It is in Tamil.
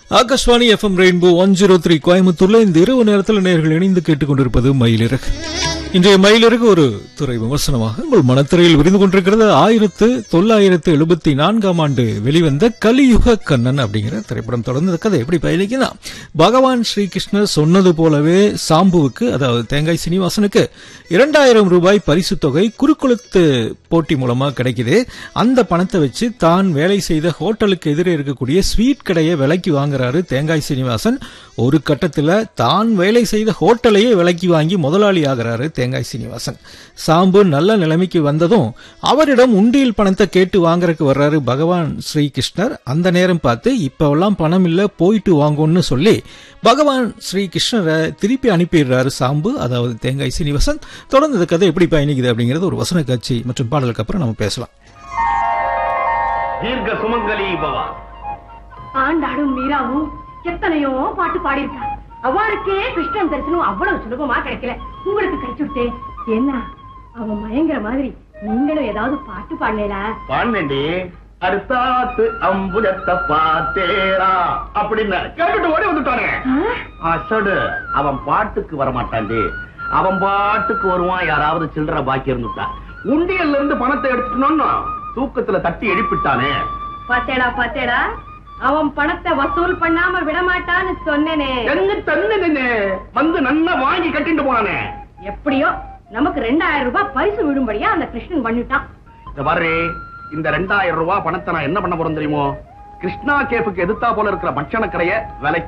Akashvani FM rainbow one zero three கோயம்புத்தூர்ல இந்த இரவு நேரத்தில் நேர்கள் இணைந்து கேட்டுக்கொண்டிருப்பது மயிலிறகு இன்றைய மயிலிறகு ஒரு துறை விமர்சனமாக உங்கள் மனத்திரையில் விரிந்து கொண்டிருக்கிறது ஆயிரத்து தொள்ளாயிரத்து எழுபத்தி நான்காம் ஆண்டு வெளிவந்த கலியுக கண்ணன் அப்படிங்கிற திரைப்படம் தொடர்ந்து இந்த கதை எப்படி பயணிக்குன்னா பகவான் ஸ்ரீகிருஷ்ணர் சொன்னது போலவே சாம்புவுக்கு அதாவது தேங்காய் சீனிவாசனுக்கு இரண்டாயிரம் ரூபாய் பரிசு தொகை குறுக்குளத்து போட்டி மூலமா கிடைக்குது அந்த பணத்தை வச்சு தான் வேலை செய்த ஹோட்டலுக்கு எதிரே இருக்கக்கூடிய ஸ்வீட் கடையை விலைக்கு வாங்குறாரு தேங்காய் சீனிவாசன் ஒரு கட்டத்துல தான் வேலை செய்த ஹோட்டலையே விலைக்கு வாங்கி முதலாளி ஆகிறாரு தேங்காய் சீனிவாசன் சாம்பு நல்ல நிலைமைக்கு வந்ததும் அவரிடம் உண்டியல் பணத்தை கேட்டு வாங்குறதுக்கு வர்றாரு பகவான் ஸ்ரீகிருஷ்ணர் அந்த நேரம் பார்த்து இப்பவெல்லாம் பணம் இல்ல போயிட்டு வாங்கன்னு சொல்லி பகவான் ஸ்ரீகிருஷ்ணரை திருப்பி அனுப்பிடுறாரு சாம்பு அதாவது தேங்காய் சீனிவாசன் தொடர்ந்து இந்த கதை எப்படி பயணிக்குது அப்படிங்கறது ஒரு வசன காட்சி மற்றும் பாடலுக்கு அப்புறம் நம்ம பேசலாம் தீர்க்க சுமங்கலி பவா ஆண்டாடும் மீராவும் எத்தனையோ பாட்டு பாடியிருக்கா அவளுக்கே கிருஷ்ணன் தரிசனம் அவ்வளவு சுலபமா கிடைக்கல உங்களுக்கு கிடைச்சுட்டே என்ன அவன் மயங்கிற மாதிரி நீங்களும் ஏதாவது பாட்டு பாடலா பாண்டேண்டி அடுத்தாத்து அம்புஜத்தை பார்த்தேடா அப்படின்னு கேட்டுட்டு ஓடி வந்துட்டானே அசடு அவன் பாட்டுக்கு வரமாட்டான்டி அவன் பாட்டுக்கு வருவான் யாராவது சில்லற பாக்கி இருந்துட்டா உண்டியல்ல இருந்து பணத்தை எடுத்துட்டோம்னா தூக்கத்துல தட்டி எழுப்பிட்டானே பாத்தேடா பாத்தேடா அவன் பணத்தை வசூல் பண்ணாம விடமாட்டான்னு சொன்னேனே எங்க தன்னு நின்னு வந்து நன்னா வாங்கி கட்டிட்டு போனானே எப்படியோ நமக்கு ரெண்டாயிரம் ரூபாய் பரிசு விடும்படியா அந்த கிருஷ்ணன் பண்ணிட்டான் இந்த பாரு இந்த ரெண்டாயிரம் ரூபாய் பணத்தை நான் என்ன பண்ண போறேன் தெரியுமோ கிருஷ்ணா கேஃபுக்கு எதிர்த்தா போல இருக்கிற பட்சண கடையை விலைக்கு